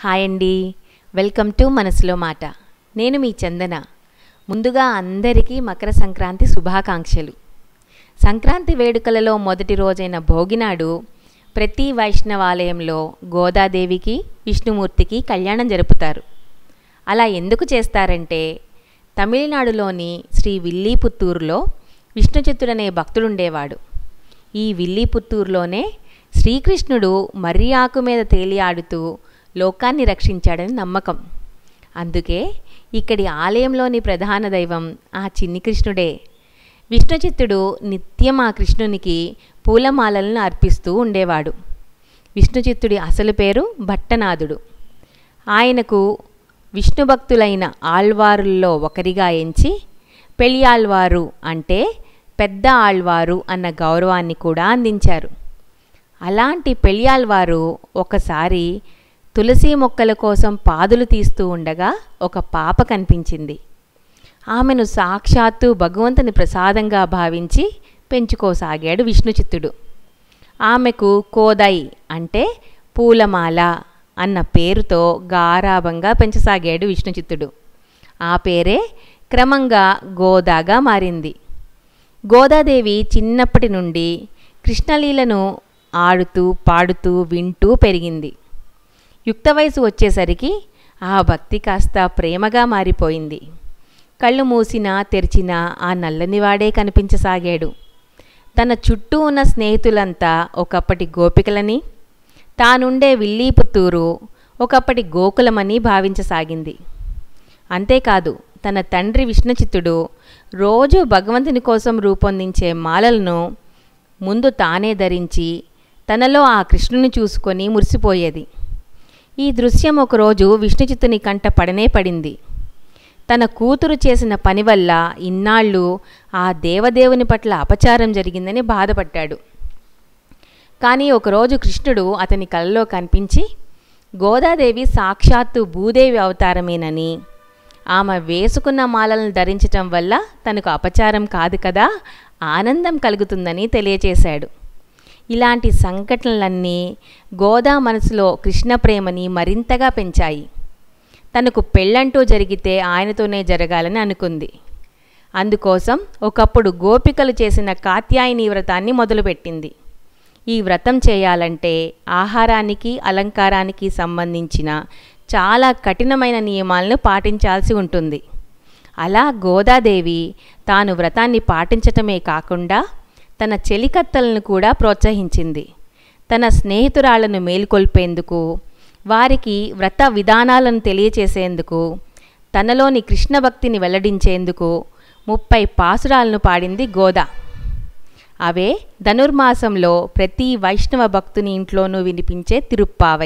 hi అండి welcome to మనసులో మాట నేను మీ చందన ముందుగా అందరికీ మకర సంక్రాంతి శుభాకాంక్షలు సంక్రాంతి వేడుకలలో మొదటి రోజైన భోగినాడు ప్రతి వైష్ణవాలయంలో గోదాదేవికి విష్ణుమూర్తికి కళ్యాణం జరుపుతారు అలా ఎందుకు చేస్తారంటే తమిళనాడులోని శ్రీ విల్లీపుత్తూరులో విష్ణుచిత్తుడనే భక్తుడుండేవాడు ఈ విల్లీపుత్తూరులోనే శ్రీకృష్ణుడు మర్రి ఆకు మీద తేలియాడుతూ లోకాన్ని రక్షించాడని నమ్మకం అందుకే ఇక్కడి ఆలయంలోని ప్రధాన దైవం ఆ చిన్ని కృష్ణుడే విష్ణుచిత్తుడు నిత్యం ఆ కృష్ణునికి పూలమాలలను అర్పిస్తూ ఉండేవాడు విష్ణుచిత్తుడి అసలు పేరు భట్టనాథుడు ఆయనకు విష్ణు భక్తులైన ఆళ్వారుల్లో ఒకరిగా ఎంచి పెళ్ళియాళ్వారు అంటే పెద్ద ఆళ్వారు అన్న గౌరవాన్ని కూడా అందించారు అలాంటి పెళ్ళియాళ్వారు ఒకసారి తులసి మొక్కల కోసం పాదులు తీస్తూ ఉండగా ఒక పాప కనిపించింది ఆమెను సాక్షాత్తు భగవంతుని ప్రసాదంగా భావించి పెంచుకోసాగాడు విష్ణుచిత్తుడు ఆమెకు కోదై అంటే పూలమాల అన్న పేరుతో గారాభంగా పెంచసాగాడు విష్ణుచిత్తుడు ఆ పేరే క్రమంగా గోదాగా మారింది గోదాదేవి చిన్నప్పటి నుండి కృష్ణలీలను ఆడుతూ పాడుతూ వింటూ పెరిగింది యుక్త వయసు వచ్చేసరికి ఆ భక్తి కాస్త ప్రేమగా మారిపోయింది కళ్ళు మూసినా తెరిచినా ఆ నల్లనివాడే కనిపించసాగాడు తన చుట్టూ ఉన్న స్నేహితులంతా ఒకప్పటి గోపికలని తానుండే విల్లీపుత్తూరు ఒకప్పటి గోకులమని భావించసాగింది అంతేకాదు తన తండ్రి విష్ణుచిత్తుడు రోజు భగవంతుని కోసం రూపొందించే మాలలను ముందు తానే ధరించి తనలో ఆ కృష్ణుని చూసుకొని మురిసిపోయేది ఈ దృశ్యం ఒకరోజు విష్ణుచిత్తుని కంట పడనే పడింది తన కూతురు చేసిన పని వల్ల ఇన్నాళ్ళు ఆ దేవదేవుని పట్ల అపచారం జరిగిందని బాధపడ్డాడు కానీ ఒకరోజు కృష్ణుడు అతని కలలో కనిపించి గోదాదేవి సాక్షాత్తు భూదేవి అవతారమేనని ఆమె వేసుకున్న మాలలను ధరించటం వల్ల తనకు అపచారం కాదు కదా ఆనందం కలుగుతుందని తెలియచేశాడు ఇలాంటి సంఘటనలన్నీ గోదా మనసులో కృష్ణ ప్రేమని మరింతగా పెంచాయి తనకు పెళ్ళంటూ జరిగితే ఆయనతోనే జరగాలని అనుకుంది అందుకోసం ఒకప్పుడు గోపికలు చేసిన కాత్యాయని వ్రతాన్ని మొదలుపెట్టింది ఈ వ్రతం చేయాలంటే ఆహారానికి అలంకారానికి సంబంధించిన చాలా కఠినమైన నియమాలను పాటించాల్సి ఉంటుంది అలా గోదాదేవి తాను వ్రతాన్ని పాటించటమే కాకుండా తన చెలికత్తలను కూడా ప్రోత్సహించింది తన స్నేహితురాళ్లను మేలుకొల్పేందుకు వారికి వ్రత విధానాలను తెలియచేసేందుకు తనలోని కృష్ణ భక్తిని వెల్లడించేందుకు ముప్పై పాసురాలను పాడింది గోదా అవే ధనుర్మాసంలో ప్రతి వైష్ణవ భక్తుని ఇంట్లోనూ వినిపించే తిరుప్పావై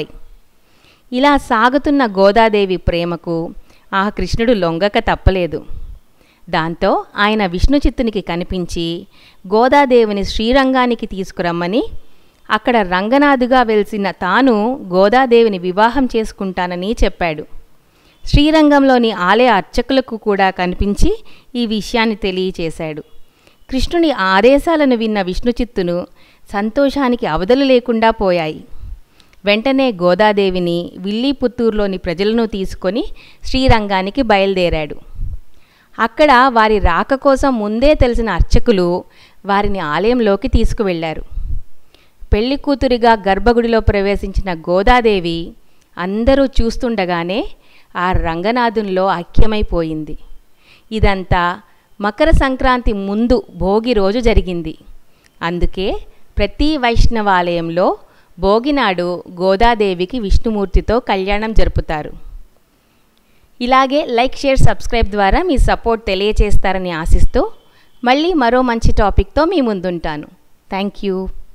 ఇలా సాగుతున్న గోదాదేవి ప్రేమకు ఆ కృష్ణుడు లొంగక తప్పలేదు దాంతో ఆయన విష్ణుచిత్తునికి కనిపించి గోదాదేవిని శ్రీరంగానికి తీసుకురమ్మని అక్కడ రంగనాథుగా వెలిసిన తాను గోదాదేవిని వివాహం చేసుకుంటానని చెప్పాడు శ్రీరంగంలోని ఆలయ అర్చకులకు కూడా కనిపించి ఈ విషయాన్ని తెలియచేశాడు కృష్ణుని ఆదేశాలను విన్న విష్ణుచిత్తును సంతోషానికి అవధులు లేకుండా పోయాయి వెంటనే గోదాదేవిని విల్లీపుత్తూరులోని ప్రజలను తీసుకొని శ్రీరంగానికి బయలుదేరాడు అక్కడ వారి రాక కోసం ముందే తెలిసిన అర్చకులు వారిని ఆలయంలోకి తీసుకువెళ్లారు పెళ్లి కూతురిగా గర్భగుడిలో ప్రవేశించిన గోదాదేవి అందరూ చూస్తుండగానే ఆ రంగనాథునిలో ఐక్యమైపోయింది ఇదంతా మకర సంక్రాంతి ముందు భోగి రోజు జరిగింది అందుకే ప్రతి వైష్ణవాలయంలో భోగినాడు గోదాదేవికి విష్ణుమూర్తితో కళ్యాణం జరుపుతారు ఇలాగే లైక్ షేర్ సబ్స్క్రైబ్ ద్వారా మీ సపోర్ట్ తెలియచేస్తారని ఆశిస్తూ మళ్ళీ మరో మంచి టాపిక్తో మీ ముందుంటాను థ్యాంక్ యూ